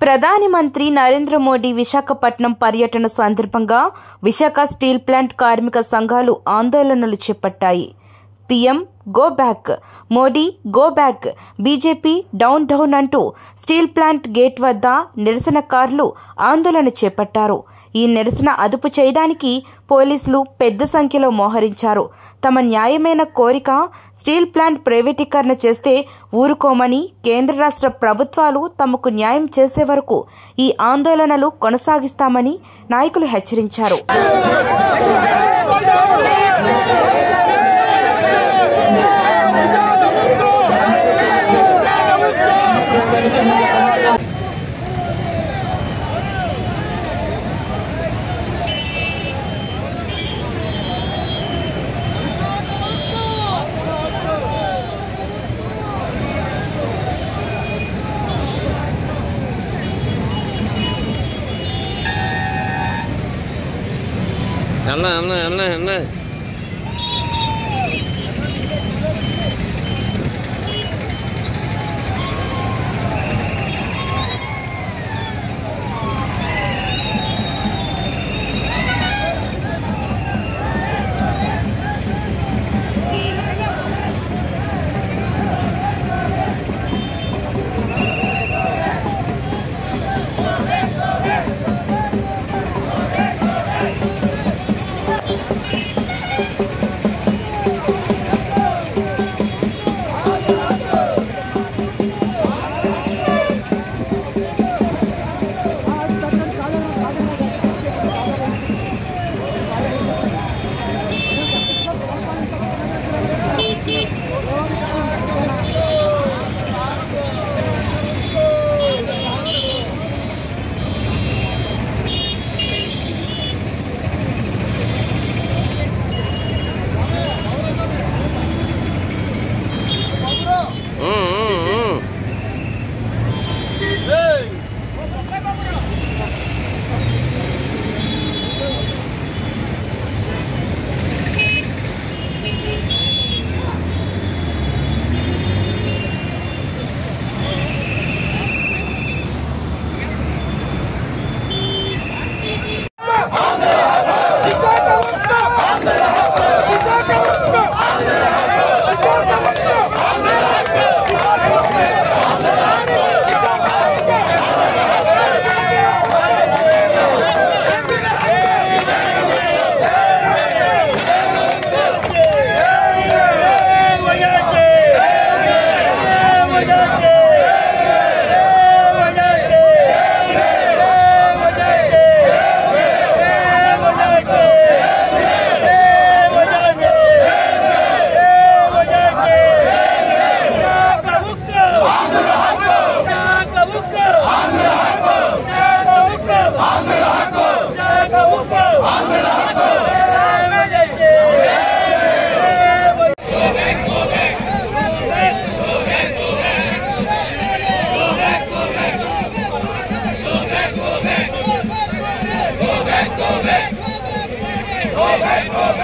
ప్రధాని మంత్రి నరేంద్ర మోడీ విశాఖపట్నం పర్యటన సందర్భంగా విశాఖ స్టీల్ ప్లాంట్ కార్మిక సంఘాలు ఆందోళనలు చేపట్టాయి PM go back Modi go back BJP down down అంటూ స్టీల్ ప్లాంట్ గేట్ వద్ద నిరసనకారులు ఆందోళన చేపట్టారు ఈ నిరసన అదుపు చేయడానికి పోలీసులు పెద్ద సంఖ్యలో మోహరించారు తమ న్యాయమైన కోరిక స్టీల్ ప్లాంట్ ప్రైవేటీకరణ చేస్తే ఊరుకోమని కేంద్ర రాష్ట్ర ప్రభుత్వాలు తమకు న్యాయం చేసే వరకు ఈ ఆందోళనలు కొనసాగిస్తామని నాయకులు హెచ్చరించారు అన్న అన్న అన్న అన్న ఉమ్, ఉమ్, ఉమ్.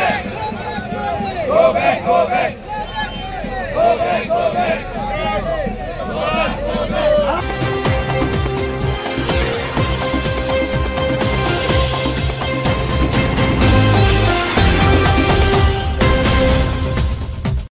Go back, go back.